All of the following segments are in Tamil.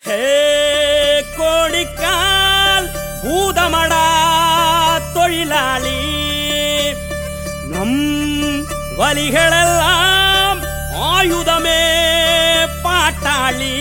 ஹே கோடிக்கால் பூதமடா தொழிலாளி நம் வலிகளெல்லாம் ஆயுதமே பாட்டாளி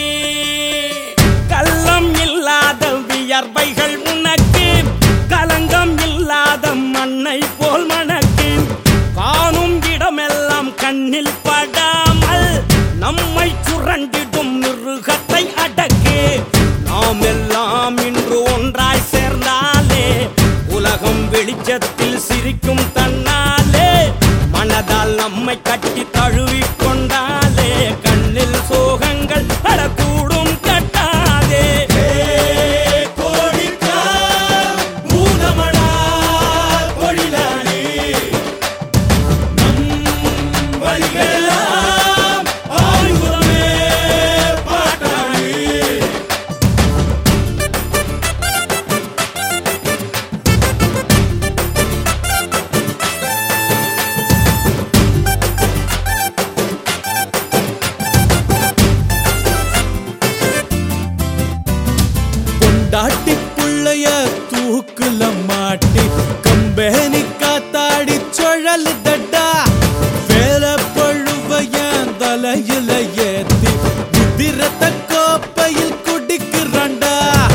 கள்ளம் இல்லாத வியர்வைகள் உனக்கு கலங்கம் இல்லாத மண்ணை போல் மணக்கு காணும் இடமெல்லாம் கண்ணில் படாமல் நம்மை சுரண்டிடும் மிருகத்தை அடக்கு நாம் எல்லாம் இன்று ஒன்றாய் சேர்ந்தாலே உலகம் வெளிச்சத்தில் சிரிக்கும் தன்னாலே மனதால் நம்மை கட்டி தழுவிக் கொண்டாலே கண்ணில் சோகங்கள் அடக்கூடும் கட்டாதே கோடிக்கால் பூதமடா தொழிலாளி வழிகளெல்லாம் ஆயுதமே பாட்டாளி பொண்டாட்டி புள்ளைய தூக்குல மாட்டி கம்பேனி காத்தாடி சுழல் தட்டா வேலை பழுவைய தலையில ஏத்தி உதிரத்த கோப்பையில் குடிக்கிறான்டா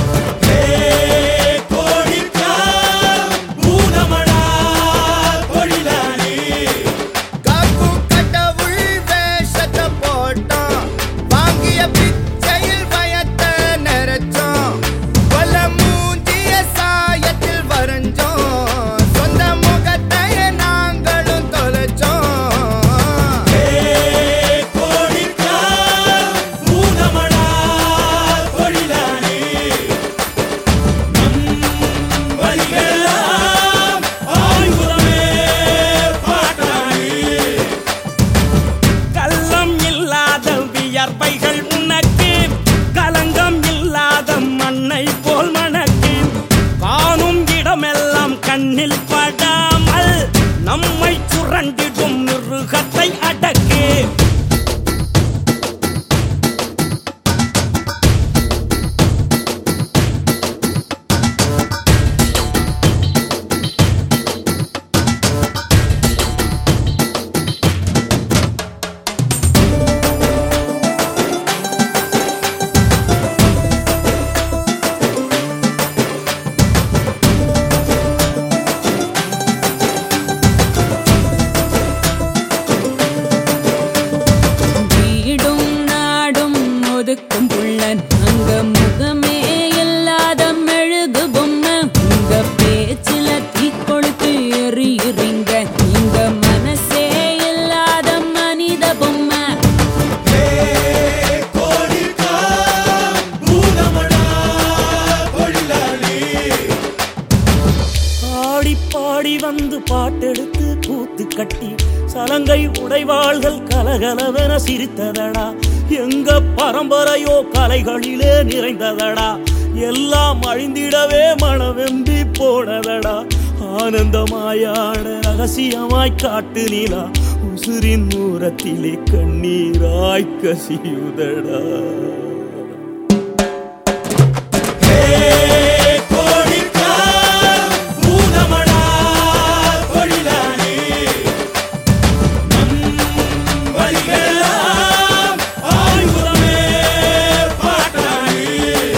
கோடிக்கால் பூதமடா தொழிலாளி காக்கு கடவுள் வேஷத்தை போட்டோம் வாங்கிய பிச்சையில் பயத்தை நிறைச்சோம் கொல மூஞ்சிய சாயத்தில் வரைஞ்சோம் சொந்த முகத்தைய நாங்களும் தொலைச்சோம் கோடிக்கால் பூதமடா தொழிலாளி நம் வழிகளெல்லாம் ஆயுதமே பாட்டாளி கள்ளம் இல்லாத வியர்வைகள் உனக்கு கலங்கம் இல்லாத மண்ணை போல் மணக்கு காணும் இடமெல்லாம் கண்ணில் படாமல் நம்மை சுரண்டிடும் மிருகத்தை அடக்கு வீடும் நாடும் ஒதுக்கும் புள்ளன் அங்க முகமே இல்லாத மெழுகு பொம்மை உங்க பேச்சுல தீ கொளுத்து எறியுறீங்க இங்க மனசே இல்லாத மனித பொம்மை ஆடி பாடி வந்து பாட்டெடுத்து கூத்து கட்டி சலங்கை உடைவாள்கள் கலகலவென சிரித்ததடா எங்க பரம்பரையோ கலைகளிலே நிறைந்ததடா எல்லாம் அழிந்திடவே மனவெம்பி போனதடா ஆனந்தமாயான ரகசியமாய் காட்டு நிலா உசுரின் தூரத்திலே கண்ணீராய் கசியுதடா கோடிக்கால் பூதமடா தொழிலாளி நம் வழிகளெல்லாம் ஆயுதமே பாட்டாளி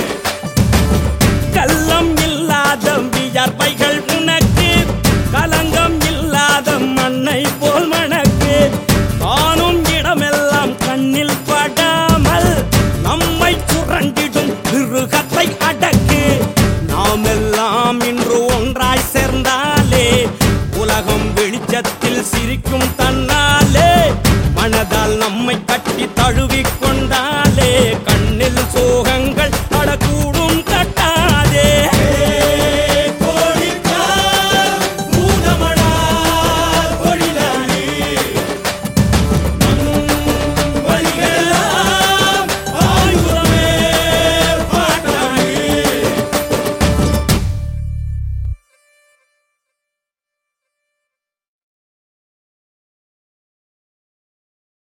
கள்ளம் இல்லாத வியர்வைகள் உனக்கு கலங்கம் இல்லாத மண்ணை போல் மணக்கு காணும் இடமெல்லாம் கண்ணில் படாமல் நம்மை சுரண்டிடும் மிருகத்தை அடக்கு நாம் எல்லாம் இன்று ஒன்றாய் சேர்ந்தாலே உலகம் வெளிச்சத்தில் சிரிக்கும் தன்னாலே மனதால் நம்மை கட்டி தழுவிக் கொண்டால்